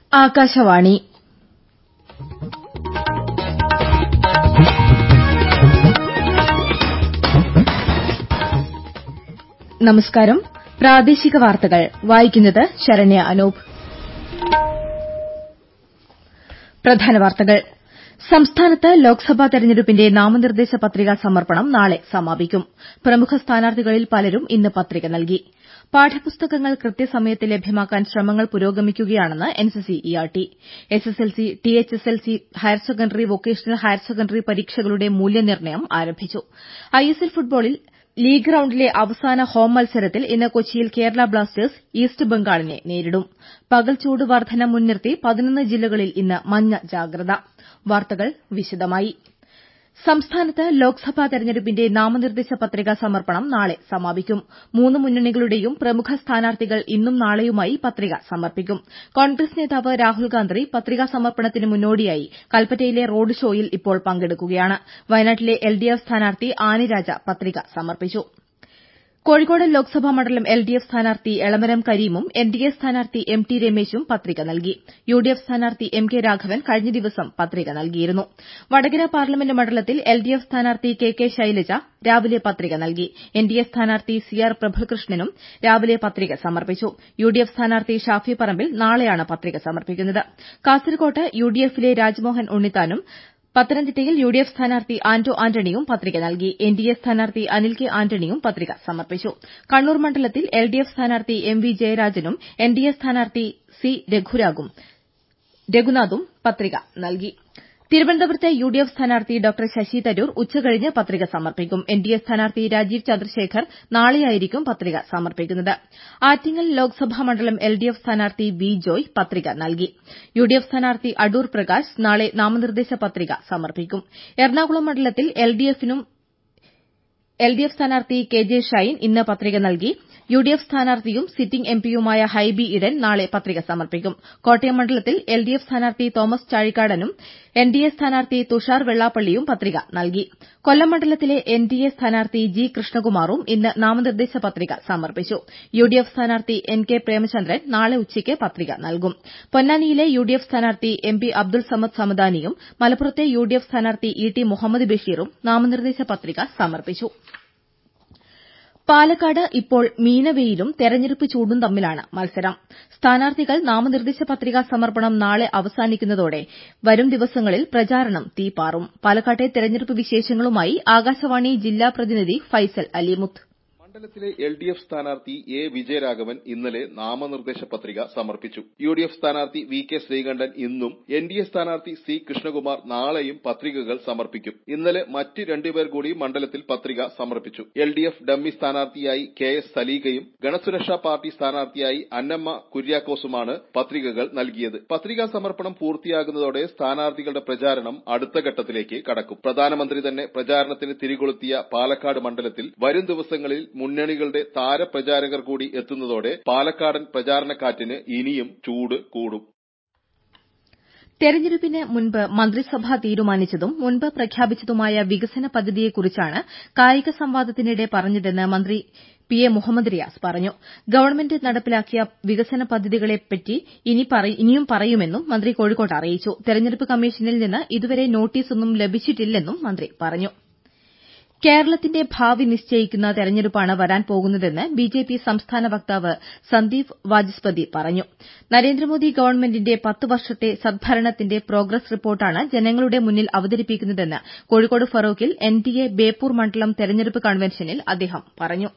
ആകാശവാണി നമസ്കാരം പ്രാദേശിക വാർത്തകൾ വായിക്കുന്നത് ശരണ്യ അനൂപ് പ്രധാന വാർത്തകൾ സംസ്ഥാനത്ത് ലോക്സഭാ തെരഞ്ഞെടുപ്പിന്റെ നാമനിർദ്ദേശ പത്രികാ സമർപ്പണം നാളെ സമാപിക്കും പ്രമുഖ സ്ഥാനാർത്ഥികളിൽ പലരും ഇന്ന് പത്രിക നൽകി പാഠ്യപുസ്തകങ്ങൾ കൃത്യസമയത്ത് ലഭ്യമാക്കാൻ ശ്രമങ്ങൾ പുരോഗമിക്കുകയാണെന്ന് NCC ERT SSLC THSLC higher secondary vocational higher secondary പരീക്ഷകളുടെ മൂല്യനിർണ്ണയം ആരംഭിച്ചു ഐഎസ്എൽ ഫുട്ബോളിൽ ലീഗ് റൌണ്ടിലെ അവസാന ഹോം മത്സരത്തിൽ ഇന്ന് കൊച്ചിയിൽ കേരള ബ്ലാസ്റ്റേഴ്സ് ഈസ്റ്റ് ബംഗാളിനെ നേരിടും പകൽച്ചൂട് വർദ്ധന മുൻനിർത്തി പതിനൊന്ന് ജില്ലകളിൽ ഇന്ന് മഞ്ഞ ജാഗ്രത വാർത്തകൾ വിശദമായി സംസ്ഥാനത്ത് ലോക്സഭാ തെരഞ്ഞെടുപ്പിന്റെ നാമനിർദ്ദേശ പത്രികാ സമർപ്പണം നാളെ സമാപിക്കും മൂന്ന് മുന്നണികളുടെയും പ്രമുഖ സ്ഥാനാർത്ഥികൾ ഇന്നും നാളെയുമായി പത്രിക സമർപ്പിക്കും കോൺഗ്രസ് നേതാവ് രാഹുൽ ഗാന്ധി പത്രികാ സമർപ്പണത്തിന് മുന്നോടിയായി കൽപ്പറ്റയിലെ റോഡ് ഷോയിൽ ഇപ്പോൾ പങ്കെടുക്കുകയാണ് വയനാട്ടിലെ എൽഡിഎഫ് സ്ഥാനാർത്ഥി ആനി രാജ പത്രിക സമർപ്പിച്ചു കോഴിക്കോട് ലോക്സഭാ മണ്ഡലം എൽഡിഎഫ് സ്ഥാനാർത്ഥി എളമരം കരീമും എൻഡിഎ സ്ഥാനാർത്ഥി എം ടി രമേശും പത്രിക നൽകി യുഡിഎഫ് സ്ഥാനാർത്ഥി എം കെ രാഘവൻ കഴിഞ്ഞ ദിവസം പത്രിക നൽകിയിരുന്നു വടകര പാർലമെന്റ് മണ്ഡലത്തിൽ എൽഡിഎഫ് സ്ഥാനാർത്ഥി കെ കെ ശൈലജ രാവിലെ പത്രിക നൽകി എൻഡിഎ സ്ഥാനാർത്ഥി സി ആർ പ്രഭകൃഷ്ണനും രാവിലെ പത്രിക സമർപ്പിച്ചു യുഡിഎഫ് സ്ഥാനാർത്ഥി ഷാഫി പറമ്പിൽ നാളെയാണ് പത്രിക സമർപ്പിക്കുന്നത് കാസർകോട്ട് യുഡിഎഫിലെ രാജ്മോഹൻ ഉണ്ണിത്താനും പത്തനംതിട്ടയിൽ യുഡിഎഫ് സ്ഥാനാർത്ഥി ആന്റോ ആന്റണിയും പത്രിക നൽകി എൻഡിഎ സ്ഥാനാർത്ഥി അനിൽ കെ ആന്റണിയും പത്രിക സമർപ്പിച്ചു കണ്ണൂർ മണ്ഡലത്തിൽ എൽഡിഎഫ് സ്ഥാനാർത്ഥി എം വി ജയരാജനും എൻഡിഎ സ്ഥാനാർത്ഥി സി രഘുനാഥും പത്രിക നൽകി തിരുവനന്തപുരത്ത് യുഡിഎഫ് സ്ഥാനാർത്ഥി ഡോ ശശി തരൂർ ഉച്ചകഴിഞ്ഞ് പത്രിക സമർപ്പിക്കും എൻഡിഎ സ്ഥാനാർത്ഥി രാജീവ് ചന്ദ്രശേഖർ നാളെയായിരിക്കും പത്രിക സമർപ്പിക്കുന്നത് ആറ്റിങ്ങൽ ലോക്സഭാ മണ്ഡലം എൽഡിഎഫ് സ്ഥാനാർത്ഥി വി ജോയ് പത്രിക നൽകി യുഡിഎഫ് സ്ഥാനാർത്ഥി അടൂർ പ്രകാശ് നാളെ നാമനിർദ്ദേശ പത്രിക സമർപ്പിക്കും എറണാകുളം മണ്ഡലത്തിൽ എൽഡിഎഫ് സ്ഥാനാർത്ഥി കെ ജെ ഷൈൻ ഇന്ന് പത്രിക നൽകി യുഡിഎഫ് സ്ഥാനാർത്ഥിയും സിറ്റിംഗ് എംപിയുമായ ഹൈബി ഈഡൻ നാളെ പത്രിക സമർപ്പിക്കും കോട്ടയം മണ്ഡലത്തിൽ എൽഡിഎഫ് സ്ഥാനാർത്ഥി തോമസ് ചാഴിക്കാടനും എൻഡിഎ സ്ഥാനാർത്ഥി തുഷാർ വെള്ളാപ്പള്ളിയും പത്രിക നൽകി കൊല്ലം മണ്ഡലത്തിലെ എൻഡിഎ സ്ഥാനാർത്ഥി ജി കൃഷ്ണകുമാറും ഇന്ന് നാമനിർദ്ദേശ പത്രിക സമർപ്പിച്ചു യുഡിഎഫ് സ്ഥാനാർത്ഥി എൻ കെ പ്രേമചന്ദ്രൻ നാളെ ഉച്ചയ്ക്ക് പത്രിക നൽകും പൊന്നാനിയിലെ യുഡിഎഫ് സ്ഥാനാർത്ഥി എം പി അബ്ദുൾ സമദ് സമദാനിയും മലപ്പുറത്തെ യുഡിഎഫ് സ്ഥാനാർത്ഥി ഇ ടി മുഹമ്മദ് ബഷീറും നാമനിർദ്ദേശ പത്രിക സമർപ്പിച്ചു പാലക്കാട് ഇപ്പോൾ മീനവെയിലും തെരഞ്ഞെടുപ്പ് ചൂടും തമ്മിലാണ് മത്സരം സ്ഥാനാർത്ഥികൾ നാമനിർദ്ദേശ പത്രികാ സമർപ്പണം നാളെ അവസാനിക്കുന്നതോടെ വരും ദിവസങ്ങളിൽ പ്രചാരണം തീപാറും പാലക്കാട്ടെ തെരഞ്ഞെടുപ്പ് വിശേഷങ്ങളുമായി ആകാശവാണി ജില്ലാ പ്രതിനിധി ഫൈസൽ അലിമുത്ത് മണ്ഡലത്തിലെ എൽ ഡി എഫ് സ്ഥാനാർത്ഥി എ വിജയരാഘവൻ ഇന്നലെ നാമനിർദ്ദേശ പത്രിക സമർപ്പിച്ചു യു ഡി എഫ് സ്ഥാനാർത്ഥി വി കെ ശ്രീകണ്ഠൻ ഇന്നും എൻ ഡി എ സ്ഥാനാർത്ഥി സി കൃഷ്ണകുമാർ നാളെയും പത്രികകൾ സമർപ്പിക്കും ഇന്നലെ മറ്റ് രണ്ടുപേർ കൂടി മണ്ഡലത്തിൽ പത്രിക സമർപ്പിച്ചു എൽ ഡി എഫ് ഡമ്മി സ്ഥാനാർത്ഥിയായി കെ എസ് സലീഗയും ഗണസുരക്ഷാ പാർട്ടി സ്ഥാനാർത്ഥിയായി അന്നമ്മ കുര്യാക്കോസുമാണ് പത്രികകൾ നൽകിയത് പത്രികാ സമർപ്പണം പൂർത്തിയാകുന്നതോടെ സ്ഥാനാർത്ഥികളുടെ പ്രചാരണം അടുത്ത ഘട്ടത്തിലേക്ക് കടക്കും പ്രധാനമന്ത്രി തന്നെ പ്രചാരണത്തിന് തിരികൊളുത്തിയ പാലക്കാട് മണ്ഡലത്തിൽ വരും ദിവസങ്ങളിൽ മുന്നണികളുടെ താരപ്രചാരകർ കൂടി എത്തുന്നതോടെ പാലക്കാടൻ പ്രചാരണക്കാറ്റിന് ഇനിയും ചൂട് കൂടും തെരഞ്ഞെടുപ്പിന് മുൻപ് മന്ത്രിസഭ തീരുമാനിച്ചതും മുൻപ് പ്രഖ്യാപിച്ചതുമായ വികസന പദ്ധതിയെക്കുറിച്ചാണ് കായിക സംവാദത്തിനിടെ പറഞ്ഞതെന്ന് മന്ത്രി പി എ മുഹമ്മദ് റിയാസ് പറഞ്ഞു ഗവൺമെന്റ് നടപ്പിലാക്കിയ വികസന പദ്ധതികളെപ്പറ്റി ഇനിയും പറയുമെന്നും മന്ത്രി കോഴിക്കോട്ട് അറിയിച്ചു തെരഞ്ഞെടുപ്പ് കമ്മീഷനിൽ നിന്ന് ഇതുവരെ നോട്ടീസൊന്നും ലഭിച്ചിട്ടില്ലെന്നും മന്ത്രി പറഞ്ഞു കേരളത്തിന്റെ ഭാവി നിശ്ചയിക്കുന്ന തെരഞ്ഞെടുപ്പാണ് വരാൻ പോകുന്നതെന്ന് ബിജെപി സംസ്ഥാന വക്താവ് സന്ദീപ് വാചസ്പതി പറഞ്ഞു നരേന്ദ്രമോദി ഗവൺമെന്റിന്റെ പത്ത് വർഷത്തെ സദ്ഭരണത്തിന്റെ പ്രോഗ്രസ് റിപ്പോർട്ടാണ് ജനങ്ങളുടെ മുന്നിൽ അവതരിപ്പിക്കുന്നതെന്ന് കോഴിക്കോട് ഫറോക്കിൽ എൻഡിഎ ബേപ്പൂർ മണ്ഡലം തെരഞ്ഞെടുപ്പ് കൺവെൻഷനിൽ അദ്ദേഹം പറഞ്ഞു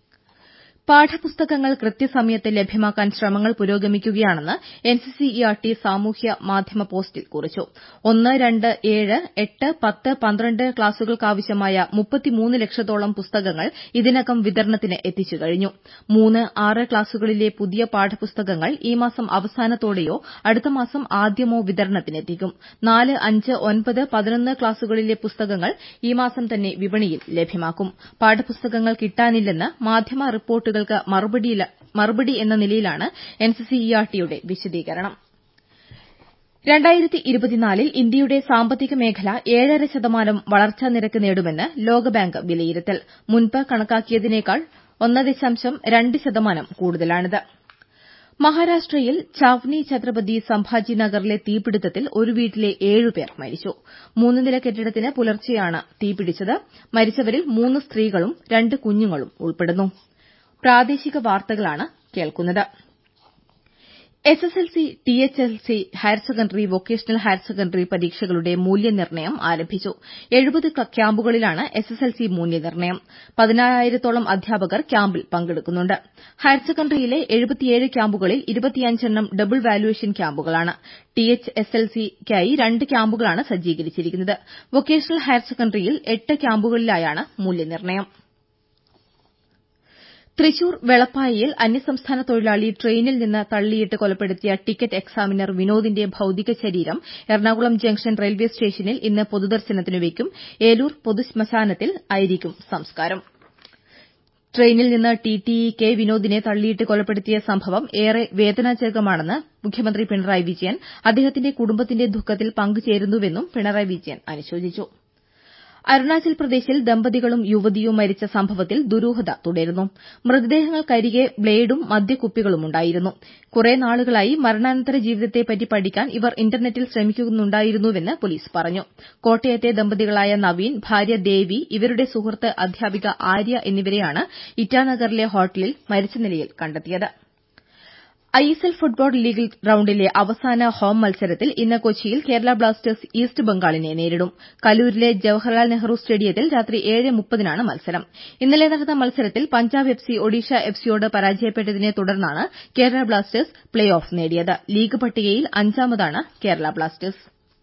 പാഠപുസ്തകങ്ങൾ കൃത്യസമയത്ത് ലഭ്യമാക്കാൻ ശ്രമങ്ങൾ പുരോഗമിക്കുകയാണെന്ന് എൻസിസി ഇആർടി സാമൂഹ്യ മാധ്യമ പോസ്റ്റിൽ കുറിച്ചു ഒന്ന് രണ്ട് ഏഴ് എട്ട് പത്ത് പന്ത്രണ്ട് ക്ലാസുകൾക്കാവശ്യമായ മുപ്പത്തിമൂന്ന് ലക്ഷത്തോളം പുസ്തകങ്ങൾ ഇതിനകം വിതരണത്തിന് എത്തിച്ചു കഴിഞ്ഞു മൂന്ന് ആറ് ക്ലാസുകളിലെ പുതിയ പാഠപുസ്തകങ്ങൾ ഈ മാസം അവസാനത്തോടെയോ അടുത്ത മാസം ആദ്യമോ വിതരണത്തിനെത്തിക്കും നാല് അഞ്ച് ഒൻപത് പതിനൊന്ന് ക്ലാസുകളിലെ പുസ്തകങ്ങൾ ഈ മാസം തന്നെ വിപണിയിൽ ലഭ്യമാക്കും പാഠപുസ്തകങ്ങൾ കിട്ടാനില്ലെന്ന് മാധ്യമ റിപ്പോർട്ടുകൾ റിപ്പോർട്ടുകൾക്ക് മറുപടി എന്ന നിലയിലാണ് എൻസിസി ഇആർടിയുടെ വിശദീകരണം ൽ ഇന്ത്യയുടെ സാമ്പത്തിക മേഖല ഏഴര ശതമാനം വളർച്ചാ നിരക്ക് നേടുമെന്ന് ലോകബാങ്ക് വിലയിരുത്തൽ മുൻപ് കണക്കാക്കിയതിനേക്കാൾ ഒന്ന് ദശാംശം രണ്ട് ശതമാനം കൂടുതലാണിത് മഹാരാഷ്ട്രയിൽ ഛാവ്നി ഛത്രപതി സംഭാജി നഗറിലെ തീപിടുത്തത്തിൽ ഒരു വീട്ടിലെ ഏഴുപേർ മരിച്ചു മൂന്ന് നില കെട്ടിടത്തിന് പുലർച്ചെയാണ് തീപിടിച്ചത് മരിച്ചവരിൽ മൂന്ന് സ്ത്രീകളും രണ്ട് കുഞ്ഞുങ്ങളും ഉൾപ്പെടുന്നു പ്രാദേശിക വാർത്തകളാണ് കേൾക്കുന്നത് SSLC THLC higher secondary vocational higher secondary പരീക്ഷകളുടെ മൂല്യനിർണ്ണയം ആരംഭിച്ചു എഴുപത് ക്യാമ്പുകളിലാണ് എസ്എസ്എൽസി മൂല്യനിർണ്ണയം പതിനായിരത്തോളം അധ്യാപകർ ക്യാമ്പിൽ പങ്കെടുക്കുന്നുണ്ട് ഹയർ സെക്കൻഡറിയിലെ എഴുപത്തിയേഴ് ക്യാമ്പുകളിൽ ഇരുപത്തിയഞ്ചെണ്ണം ഡബിൾ വാല്യുവേഷൻ ക്യാമ്പുകളാണ് ടിഎച്ച്എസ്എൽസിക്കായി രണ്ട് ക്യാമ്പുകളാണ് സജ്ജീകരിച്ചിരിക്കുന്നത് വൊക്കേഷണൽ ഹയർ സെക്കൻഡറിയിൽ എട്ട് ക്യാമ്പുകളിലായാണ് മൂല്യനിർണ്ണയം തൃശൂർ വെളപ്പായയിൽ അന്യസംസ്ഥാന തൊഴിലാളി ട്രെയിനിൽ നിന്ന് തള്ളിയിട്ട് കൊലപ്പെടുത്തിയ ടിക്കറ്റ് എക്സാമിനർ വിനോദിന്റെ ഭൌതിക ശരീരം എറണാകുളം ജംഗ്ഷൻ റെയിൽവേ സ്റ്റേഷനിൽ ഇന്ന് പൊതുദർശനത്തിന് വയ്ക്കും ഏലൂർ പൊതുശ്മശാനത്തിൽ ആയിരിക്കും സംസ്കാരം ട്രെയിനിൽ നിന്ന് ടിടിഇ കെ വിനോദിനെ തള്ളിയിട്ട് കൊലപ്പെടുത്തിയ സംഭവം ഏറെ വേദനാജനകമാണെന്ന് മുഖ്യമന്ത്രി പിണറായി വിജയൻ അദ്ദേഹത്തിന്റെ കുടുംബത്തിന്റെ ദുഃഖത്തിൽ പങ്കുചേരുന്നുവെന്നും പിണറായി വിജയൻ അനുശോചിച്ചു അരുണാചൽ പ്രദേശിൽ ദമ്പതികളും യുവതിയും മരിച്ച സംഭവത്തിൽ ദുരൂഹത തുടരുന്നു മൃതദേഹങ്ങൾക്കരികെ ബ്ലേഡും മദ്യക്കുപ്പികളുമുണ്ടായിരുന്നു കുറെ നാളുകളായി മരണാനന്തര ജീവിതത്തെപ്പറ്റി പഠിക്കാൻ ഇവർ ഇന്റർനെറ്റിൽ ശ്രമിക്കുന്നുണ്ടായിരുന്നുവെന്ന് പോലീസ് പറഞ്ഞു കോട്ടയത്തെ ദമ്പതികളായ നവീൻ ഭാര്യ ദേവി ഇവരുടെ സുഹൃത്ത് അധ്യാപിക ആര്യ എന്നിവരെയാണ് ഇറ്റാനഗറിലെ ഹോട്ടലിൽ മരിച്ച നിലയിൽ കണ്ടെത്തിയത് ഐഎസ്എൽ ഫുട്ബോൾ ലീഗ് റൌണ്ടിലെ അവസാന ഹോം മത്സരത്തിൽ ഇന്ന് കൊച്ചിയിൽ കേരള ബ്ലാസ്റ്റേഴ്സ് ഈസ്റ്റ് ബംഗാളിനെ നേരിടും കലൂരിലെ ജവഹർലാൽ നെഹ്റു സ്റ്റേഡിയത്തിൽ രാത്രി ഏഴ് മുപ്പതിനാണ് മത്സരം ഇന്നലെ നടന്ന മത്സരത്തിൽ പഞ്ചാബ് എഫ്സി ഒഡീഷ എഫ്സിയോട് പരാജയപ്പെട്ടതിനെ തുടർന്നാണ് കേരള ബ്ലാസ്റ്റേഴ്സ് പ്ലേ ഓഫ് നേടിയത് ലീഗ് പട്ടികയിൽ അഞ്ചാമതാണ് കേരള ബ്ലാസ്റ്റേഴ്സ്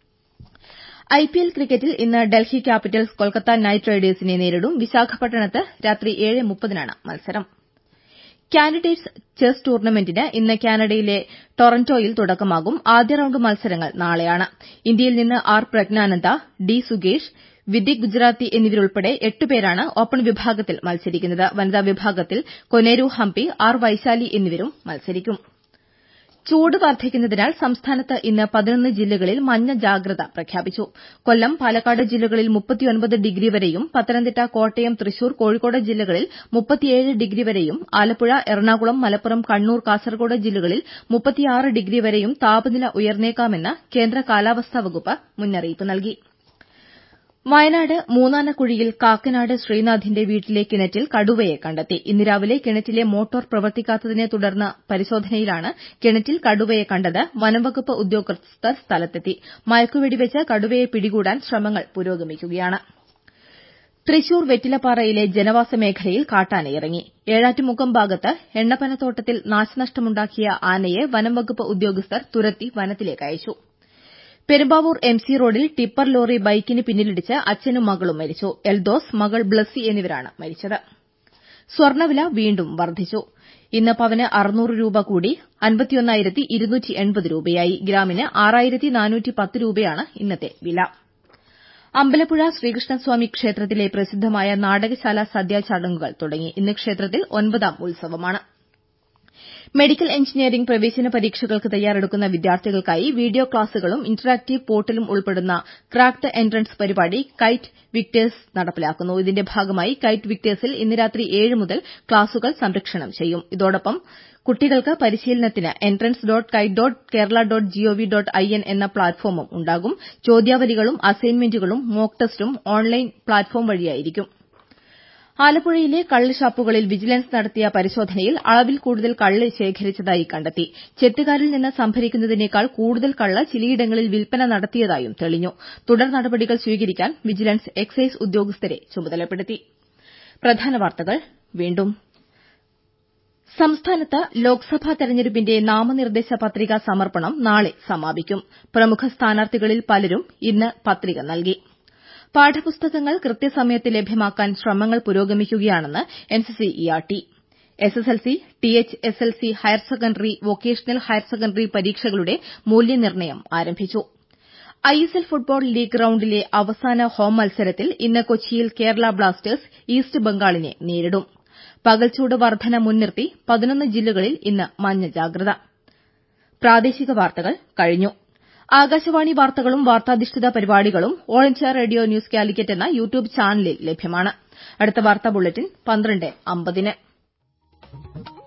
ഐപിഎൽ ക്രിക്കറ്റിൽ ഇന്ന് ഡൽഹി ക്യാപിറ്റൽസ് കൊൽക്കത്ത നൈറ്റ് റൈഡേഴ്സിനെ നേരിടും വിശാഖപട്ടണത്ത് രാത്രി ഏഴ് മുപ്പതിനാണ് മത്സരം കാൻഡിഡേറ്റ്സ് ചെസ് ടൂർണമെന്റിന് ഇന്ന് കാനഡയിലെ ടൊറന്റോയിൽ തുടക്കമാകും ആദ്യ റൌണ്ട് മത്സരങ്ങൾ നാളെയാണ് ഇന്ത്യയിൽ നിന്ന് ആർ പ്രജ്ഞാനന്ദ ഡി സുഗേഷ് വിദിക് ഗുജറാത്തി എന്നിവരുൾപ്പെടെ എട്ട് പേരാണ് ഓപ്പൺ വിഭാഗത്തിൽ മത്സരിക്കുന്നത് വനിതാ വിഭാഗത്തിൽ കൊനേരു ഹംപി ആർ വൈശാലി എന്നിവരും മത്സരിക്കും ചൂട് വർദ്ധിക്കുന്നതിനാൽ സംസ്ഥാനത്ത് ഇന്ന് പതിനൊന്ന് ജില്ലകളിൽ മഞ്ഞ ജാഗ്രത പ്രഖ്യാപിച്ചു കൊല്ലം പാലക്കാട് ജില്ലകളിൽ ഡിഗ്രി വരെയും പത്തനംതിട്ട കോട്ടയം തൃശൂർ കോഴിക്കോട് ജില്ലകളിൽ ഡിഗ്രി വരെയും ആലപ്പുഴ എറണാകുളം മലപ്പുറം കണ്ണൂർ കാസർകോട് ജില്ലകളിൽ ഡിഗ്രി വരെയും താപനില ഉയർന്നേക്കാമെന്ന് കേന്ദ്ര കാലാവസ്ഥാ വകുപ്പ് മുന്നറിയിപ്പ് നൽകി വയനാട് മൂന്നാനക്കുഴിയിൽ കാക്കനാട് ശ്രീനാഥിന്റെ വീട്ടിലെ കിണറ്റിൽ കടുവയെ കണ്ടെത്തി ഇന്ന് രാവിലെ കിണറ്റിലെ മോട്ടോർ പ്രവർത്തിക്കാത്തതിനെ തുടർന്ന് പരിശോധനയിലാണ് കിണറ്റിൽ കടുവയെ കണ്ടത് വനംവകുപ്പ് ഉദ്യോഗസ്ഥർ സ്ഥലത്തെത്തി മയക്കുവെടിവെച്ച് കടുവയെ പിടികൂടാൻ ശ്രമങ്ങൾ പുരോഗമിക്കുകയാണ് തൃശൂർ വെറ്റിലപ്പാറയിലെ ജനവാസ മേഖലയിൽ കാട്ടാനയിറങ്ങി ഏഴാറ്റുമുക്കം ഭാഗത്ത് എണ്ണപ്പനത്തോട്ടത്തിൽ നാശനഷ്ടമുണ്ടാക്കിയ ആനയെ വനംവകുപ്പ് ഉദ്യോഗസ്ഥർ തുരത്തി വനത്തിലേക്ക് അയച്ചു പെരുമ്പാവൂർ എംസി റോഡിൽ ടിപ്പർ ലോറി ബൈക്കിന് പിന്നിലിടിച്ച് അച്ഛനും മകളും മരിച്ചു എൽദോസ് മകൾ ബ്ലസ്സി എന്നിവരാണ് മരിച്ചത് സ്വർണ്ണവില വീണ്ടും വർദ്ധിച്ചു ഇന്ന് പവന് അറുന്നൂറ് രൂപ കൂടി രൂപയായി ഗ്രാമിന് രൂപയാണ് ഇന്നത്തെ വില അമ്പലപ്പുഴ ശ്രീകൃഷ്ണസ്വാമി ക്ഷേത്രത്തിലെ പ്രസിദ്ധമായ നാടകശാല സദ്യ ചടങ്ങുകൾ തുടങ്ങി ഇന്ന് ക്ഷേത്രത്തിൽ ഒൻപതാം ഉത്സവമാണ് മെഡിക്കൽ എഞ്ചിനീയറിംഗ് പ്രവേശന പരീക്ഷകൾക്ക് തയ്യാറെടുക്കുന്ന വിദ്യാർത്ഥികൾക്കായി വീഡിയോ ക്ലാസുകളും ഇന്ററാക്ടീവ് പോർട്ടലും ഉൾപ്പെടുന്ന ക്രാക്ക് ദ എൻട്രൻസ് പരിപാടി കൈറ്റ് വിക്ടേഴ്സ് നടപ്പിലാക്കുന്നു ഇതിന്റെ ഭാഗമായി കൈറ്റ് വിക്ടേഴ്സിൽ ഇന്ന് രാത്രി ഏഴ് മുതൽ ക്ലാസുകൾ സംപ്രേഷണം ചെയ്യും ഇതോടൊപ്പം കുട്ടികൾക്ക് പരിശീലനത്തിന് entrance dot kite dot Kerala dot GOV dot IN എന്ന പ്ലാറ്റ്ഫോമും ഉണ്ടാകും ചോദ്യാവലികളും അസൈൻമെന്റുകളും മോക്ക് ടെസ്റ്റും ഓൺലൈൻ പ്ലാറ്റ്ഫോം വഴിയായിരിക്കും ആലപ്പുഴയിലെ കള്ള് ഷാപ്പുകളിൽ വിജിലൻസ് നടത്തിയ പരിശോധനയിൽ അളവിൽ കൂടുതൽ കള്ള് ശേഖരിച്ചതായി കണ്ടെത്തി ചെത്തുകാരിൽ നിന്ന് സംഭരിക്കുന്നതിനേക്കാൾ കൂടുതൽ കള്ള് ചിലയിടങ്ങളിൽ വിൽപ്പന നടത്തിയതായും തെളിഞ്ഞു തുടർ നടപടികൾ സ്വീകരിക്കാൻ വിജിലൻസ് എക്സൈസ് ഉദ്യോഗസ്ഥരെ ചുമതലപ്പെടുത്തി സംസ്ഥാനത്ത് ലോക്സഭാ തെരഞ്ഞെടുപ്പിന്റെ നാമനിർദ്ദേശ പത്രികാ സമർപ്പണം നാളെ സമാപിക്കും പ്രമുഖ സ്ഥാനാർത്ഥികളിൽ പലരും ഇന്ന് പത്രിക നൽകി പാഠപുസ്തകങ്ങൾ കൃത്യസമയത്ത് ലഭ്യമാക്കാൻ ശ്രമങ്ങൾ പുരോഗമിക്കുകയാണെന്ന് NCC ERT SSLC THSLC higher secondary vocational higher secondary പരീക്ഷകളുടെ മൂല്യനിർണ്ണയം ആരംഭിച്ചു ഐഎസ്എൽ ഫുട്ബോൾ ലീഗ് റൌണ്ടിലെ അവസാന ഹോം മത്സരത്തിൽ ഇന്ന് കൊച്ചിയിൽ കേരള ബ്ലാസ്റ്റേഴ്സ് ഈസ്റ്റ് ബംഗാളിനെ നേരിടും പകൽച്ചൂട് വർദ്ധന മുൻനിർത്തി പതിനൊന്ന് ജില്ലകളിൽ ഇന്ന് മഞ്ഞ ജാഗ്രത പ്രാദേശിക വാർത്തകൾ കഴിഞ്ഞു ആകാശവാണി വാർത്തകളും വാർത്താധിഷ്ഠിത പരിപാടികളും all India radio news Calicut എന്ന യൂട്യൂബ് ചാനലിൽ ലഭ്യമാണ് അടുത്ത വാർത്താ ബുള്ളറ്റിൻ പന്ത്രണ്ട് അമ്പതിന്